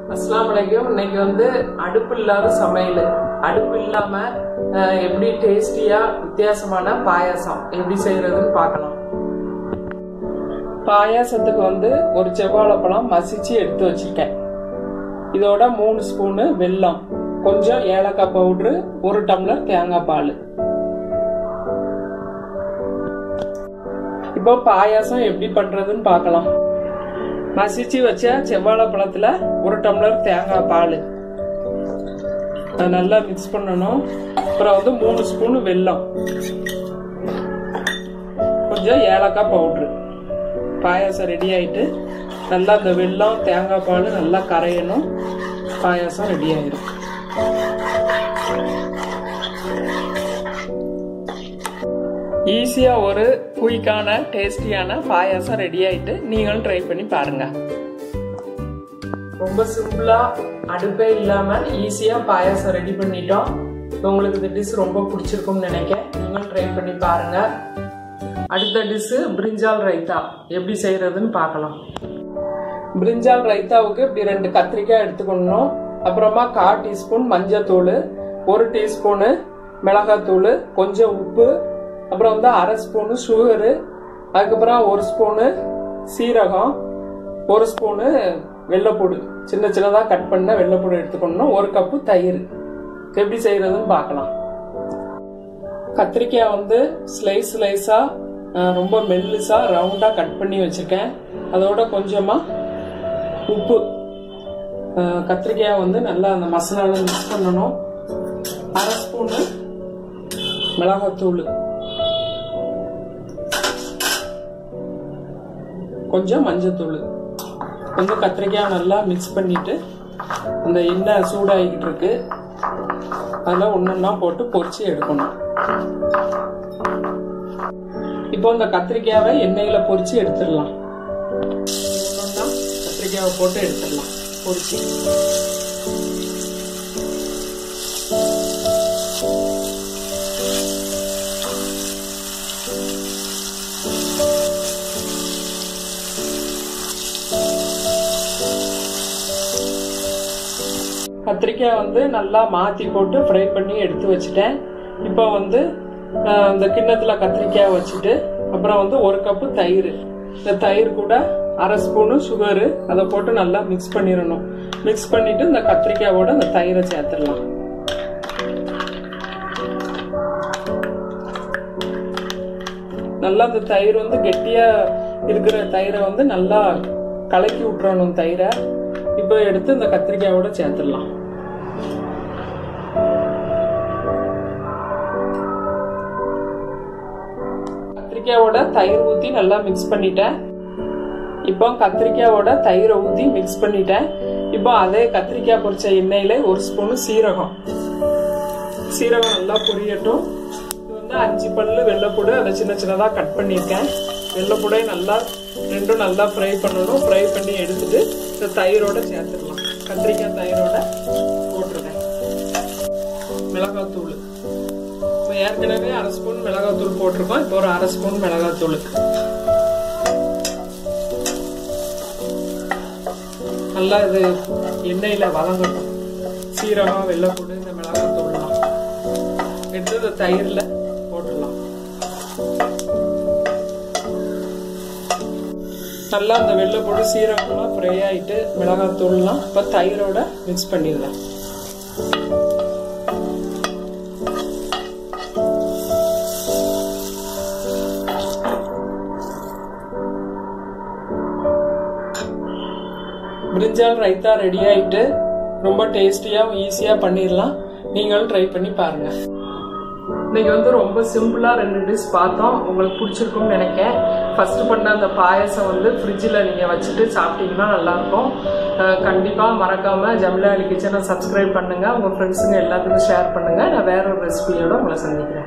அஸ்லாம் வலைக்கும் இன்னைக்கு வந்து அடுப்பு இல்லாத சமையல் அடுப்பு இல்லாம அஹ், எப்படி டேஸ்டியா வித்தியாசமான பாயாசம் எப்படி செய்யறதுன்னு பார்க்கலாம் பாயாசத்துக்கு வந்து ஒரு செவ்வாழைப்பழம் மசிச்சு எடுத்து வச்சிருக்கேன் இதோட மூணு ஸ்பூனு வெல்லம் கொஞ்சம் ஏலக்காய் பவுடரு ஒரு டம்ளர் தேங்காய் பால் இப்போ பாயாசம் எப்படி பண்றதுன்னு பார்க்கலாம் மசிச்சு வச்ச செவ்வாழை பழத்துல ஒரு டம்ளர் தேங்காய் பால் அதை நல்லா மிக்ஸ் பண்ணணும் அப்புறம் வந்து மூணு ஸ்பூன் வெல்லம் கொஞ்சம் ஏலக்காய் பவுட்ரு பாயாசம் ரெடி ஆயிட்டு நல்லா அந்த வெல்லம் தேங்காய் பால் நல்லா கரையணும் பாயாசம் ரெடி ஆயிரும் ஈஸியா ஒரு குயிக்கான டேஸ்டியான பாயாசம் ரெடி ஆயிட்டு நீங்களும் ட்ரை பண்ணி பாருங்க ரொம்ப சிம்பிளா அடுப்பே இல்லாம ஈஸியா பாயாசம் ரெடி பண்ணிட்டோம் உங்களுக்கு இந்த டிஷ் ரொம்ப பிடிச்சிருக்கும்னு நினைக்கிறேன் நீங்களும் ட்ரை பண்ணி பாருங்க அடுத்த டிஷ் பிரிஞ்சால் ரைத்தா எப்படி செய்யறதுன்னு பார்க்கலாம் பிரிஞ்சால் ரைத்தாவுக்கு இப்படி ரெண்டு கத்திரிக்காய் எடுத்துக்கணும் அப்புறமா கால் டீஸ்பூன் மஞ்சத்தூள் ஒரு டீஸ்பூனு மிளகாத்தூள் கொஞ்சம் உப்பு அப்புறம் வந்து அரை ஸ்பூனு சுகரு அதுக்கப்புறம் ஒரு ஸ்பூனு சீரகம் ஒரு ஸ்பூனு வெள்ளைப்பூடு சின்ன சின்னதாக கட் பண்ண வெள்ளைப்பூடு எடுத்துக்கணும் ஒரு கப்பு தயிர் எப்படி செய்யறதுன்னு பார்க்கலாம் கத்திரிக்காய் வந்து ஸ்லைஸ் ஸ்லைஸாக ரொம்ப மெல்லுசாக ரவுண்டாக கட் பண்ணி வச்சுருக்கேன் அதோட கொஞ்சமாக உப்பு அஹ், கத்திரிக்காய் வந்து நல்லா அந்த மசாலாவில் மிக்ஸ் பண்ணணும் அரை ஸ்பூனு மிளகாத்தூள் கொஞ்சம் மஞ்சத்தூள் கொஞ்சம் கத்திரிக்காய் நல்லா மிக்ஸ் பண்ணிட்டு அந்த எண்ணெய் சூடாகிக்கிட்டு இருக்கு அதில் ஒன்றொன்னா போட்டு பொரிச்சு எடுக்கணும் இப்போ இந்த கத்திரிக்காவை எண்ணெயில் பொரிச்சு எடுத்துடலாம் ஒன்றொன்னா கத்திரிக்காவை போட்டு எடுத்துடலாம் பொரிச்சு கத்திரிக்காய் வந்து நல்லா மாற்றி போட்டு ஃப்ரை பண்ணி எடுத்து வச்சுட்டேன் இப்போ வந்து ஆஹ், இந்த கிண்ணத்தில் கத்திரிக்காய் வச்சுட்டு அப்புறம் வந்து ஒரு கப்பு தயிர் இந்த தயிர் கூட அரை ஸ்பூனு சுகரு அதை போட்டு நல்லா மிக்ஸ் பண்ணிடணும் மிக்ஸ் பண்ணிட்டு இந்த கத்திரிக்காயோட இந்த தயிரை சேர்த்துடலாம் நல்லா அந்த தயிர் வந்து கெட்டியா இருக்கிற தயிரை வந்து நல்லா கலக்கி விட்டுறணும் தயிரை இப்போ எடுத்து இந்த கத்திரிக்காயோட சேர்த்துடலாம் கத்திரிக்காயோட தயிர் ஊற்றி நல்லா மிக்ஸ் பண்ணிட்டேன் இப்போ கத்திரிக்காயோட தயிரை ஊற்றி மிக்ஸ் பண்ணிட்டேன் இப்போ அதே கத்திரிக்காய் பொரிச்ச எண்ணெயில ஒரு ஸ்பூனு சீரகம் சீரகம் நல்லா பொரியட்டும் இது வந்து அஞ்சு பல்லு வெள்ளைப்பூடு அதை சின்ன சின்னதாக கட் பண்ணியிருக்கேன் வெள்ளைப்பூடை நல்லா ரெண்டும் நல்லா ஃப்ரை பண்ணணும் ஃப்ரை பண்ணி எடுத்துட்டு இந்த தயிரோட சேர்த்துடலாம் கத்திரிக்காய் தயிரோட போட்டுருவேன் மிளகாத்தூள் இப்போ ஏற்கனவே அரை ஸ்பூன் மிளகாத்தூள் போட்டிருக்கோம் இப்போ ஒரு அரை ஸ்பூன் மிளகாத்தூள் நல்லா இது எண்ணெயில வதங்கட்டும் சீரகம் வெள்ளைப்பூடு இந்த மிளகாத்தூள்லாம் எடுத்து இந்த தயிர்ல போட்டுடலாம் நல்லா அந்த வெள்ளைப்பூடு சீரகம்லாம் ஃப்ரை ஆயிட்டு மிளகாத்தூள்லாம் இப்போ தயிரோட மிக்ஸ் பண்ணிடலாம் பிரிஞ்சால் ரைத்தா ரெடி ஆயிட்டு ரொம்ப டேஸ்டியாகவும் ஈஸியாக பண்ணிடலாம் நீங்களும் ட்ரை பண்ணி பாருங்க இன்னைக்கு வந்து ரொம்ப சிம்பிளாக ரெண்டு டிஷ் பார்த்தோம் உங்களுக்கு பிடிச்சிருக்கும்னு நினைக்கிறேன் ஃபர்ஸ்ட் பண்ண அந்த பாயசம் வந்து ஃப்ரிட்ஜில் நீங்கள் வச்சுட்டு சாப்பிட்டீங்கன்னா நல்லாயிருக்கும் கண்டிப்பாக மறக்காமல் ஜமிலா அலி கிச்சனை சப்ஸ்கிரைப் பண்ணுங்கள் உங்கள் ஃப்ரெண்ட்ஸுங்க எல்லாத்துக்கும் ஷேர் பண்ணுங்கள் நான் வேற ஒரு ரெசிபியோட உங்களை சந்திக்கிறேன்